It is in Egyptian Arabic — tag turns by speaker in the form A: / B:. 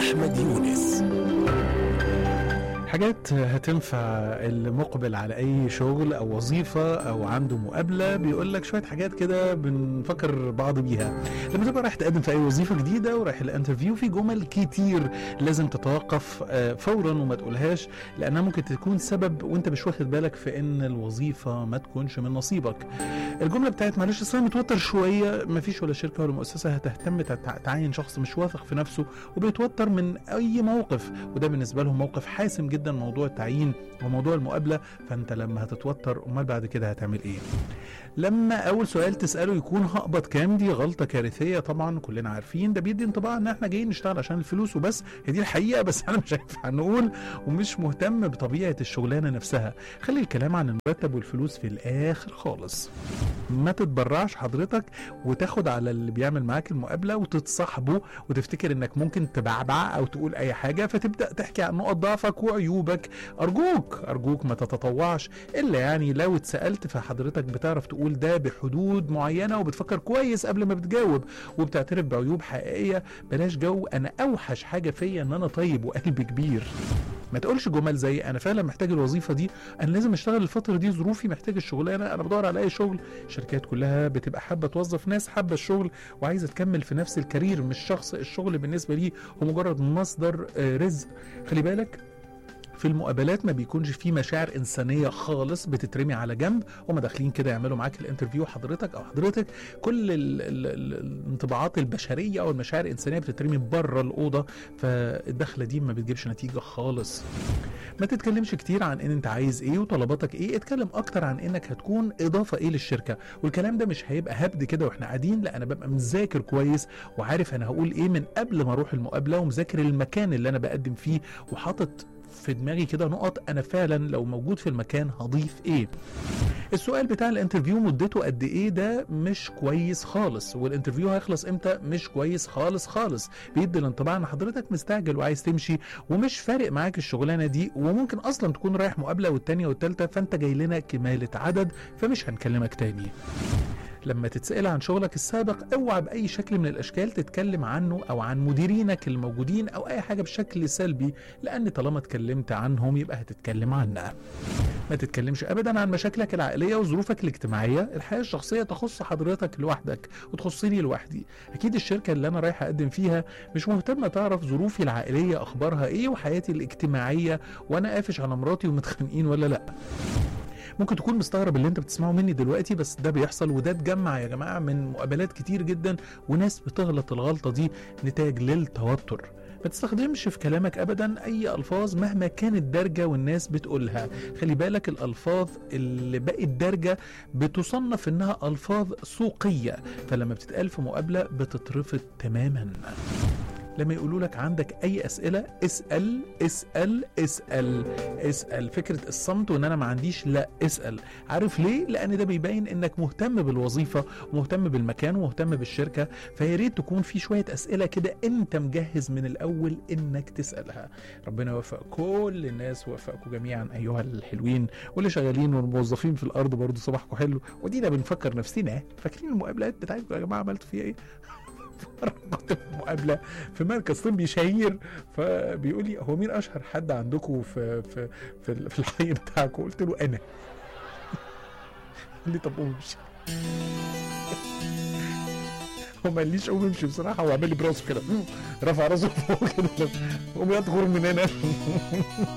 A: أحمد يونس
B: حاجات هتنفع اللي مقبل على اي شغل او وظيفه او عنده مقابله بيقول لك شويه حاجات كده بنفكر بعض بيها لما تبقى رايح تقدم في اي وظيفه جديده ورايح الانترفيو في جمل كتير لازم تتوقف آه، فورا وما تقولهاش لانها ممكن تكون سبب وانت مش واخد بالك في ان الوظيفه ما تكونش من نصيبك الجمله بتاعت معلش اصل انا متوتر شويه مفيش ولا شركه ولا مؤسسه هتهتم تع- تعين شخص مش واثق في نفسه وبيتوتر من اي موقف وده بالنسبه لهم موقف حاسم جدا موضوع التعيين وموضوع المقابله فانت لما هتتوتر امال بعد كده هتعمل ايه لما اول سؤال تساله يكون هقبض كام دي غلطه كارثيه طبعا كلنا عارفين ده بيدي انطباع ان احنا جايين نشتغل عشان الفلوس وبس هي دي الحقيقه بس انا مش هينفع نقول ومش مهتم بطبيعه الشغلانه نفسها خلي الكلام عن المرتب والفلوس في الاخر خالص ما تتبرعش حضرتك وتاخد على اللي بيعمل معاك المقابله وتتصاحبه وتفتكر انك ممكن تبعبع او تقول اي حاجه فتبدا تحكي عن نقط ضعفك وعيوبك ارجوك ارجوك ما تتطوعش الا يعني لو اتسالت فحضرتك بتعرف تقول ده بحدود معينه وبتفكر كويس قبل ما بتجاوب وبتعترف بعيوب حقيقيه بلاش جو انا اوحش حاجه فيا ان انا طيب وقلبي كبير ما تقولش جمل زي انا فعلا محتاج الوظيفه دي انا لازم اشتغل الفتره دي ظروفي محتاج الشغلانه انا بدور على اي شغل الشركات كلها بتبقى حابه توظف ناس حابه الشغل وعايزه تكمل في نفس الكارير مش شخص الشغل بالنسبه ليه هو مجرد مصدر آه، رزق خلي بالك في المقابلات ما بيكونش في مشاعر انسانيه خالص بتترمي على جنب هما داخلين كده يعملوا معاك الانترفيو حضرتك او حضرتك كل ال ال ال الانطباعات البشريه او المشاعر الانسانيه بتترمي بره الاوضه فالدخله دي ما بتجيبش نتيجه خالص ما تتكلمش كتير عن ان انت عايز ايه وطلباتك ايه اتكلم اكتر عن انك هتكون اضافه ايه للشركه والكلام ده مش هيبقى هبد كده واحنا قاعدين لا انا ببقى مذاكر كويس وعارف انا هقول ايه من قبل ما اروح المقابله ومذاكر المكان اللي انا بقدم فيه وحاطط في دماغي كده نقط انا فعلا لو موجود في المكان هضيف ايه السؤال بتاع الانترفيو مدته قد ايه ده مش كويس خالص والانترفيو هيخلص امتى مش كويس خالص خالص بيدي الانطباع ان حضرتك مستعجل وعايز تمشي ومش فارق معاك الشغلانه دي وممكن اصلا تكون رايح مقابله والتانيه والتالته فانت جاي لنا كماله عدد فمش هنكلمك تاني لما تتسأل عن شغلك السابق اوعى بأي شكل من الأشكال تتكلم عنه أو عن مديرينك الموجودين أو أي حاجة بشكل سلبي لأن طالما اتكلمت عنهم يبقى هتتكلم عنها ما تتكلمش ابدا عن مشاكلك العائليه وظروفك الاجتماعيه الحياه الشخصيه تخص حضرتك لوحدك وتخصني لوحدي اكيد الشركه اللي انا رايح اقدم فيها مش مهتمه تعرف ظروفي العائليه اخبارها ايه وحياتي الاجتماعيه وانا قافش على مراتي ومتخانقين ولا لا ممكن تكون مستغرب اللي انت بتسمعه مني دلوقتي بس ده بيحصل وده اتجمع يا جماعه من مقابلات كتير جدا وناس بتغلط الغلطه دي نتاج للتوتر ما تستخدمش في كلامك ابدا اي الفاظ مهما كانت دارجه والناس بتقولها خلي بالك الالفاظ اللي بقت دارجه بتصنف انها الفاظ سوقيه فلما بتتقال في مقابله بتترفض تماما لما يقولوا لك عندك اي اسئله اسال اسال اسال اسال فكره الصمت وان انا ما عنديش لا اسال عارف ليه لان ده بيبين انك مهتم بالوظيفه ومهتم بالمكان ومهتم بالشركه فيا ريت تكون في شويه اسئله كده انت مجهز من الاول انك تسالها ربنا يوفق كل الناس ويوفقكم جميعا ايها الحلوين واللي شغالين والموظفين في الارض برضو صباحكم حلو ودينا بنفكر نفسنا فاكرين المقابلات بتاعتكم يا جماعه عملتوا فيها ايه مرة كنت في مقابله في مركز طبي شهير فبيقول لي هو مين اشهر حد عندكم في في في, ال- في الحي بتاعكم قلت له انا قال لي طب قوم امشي هو ما قاليش قوم امشي بصراحه هو عمل لي براسه كده رفع راسه فوق كده قوم يا تغور من هنا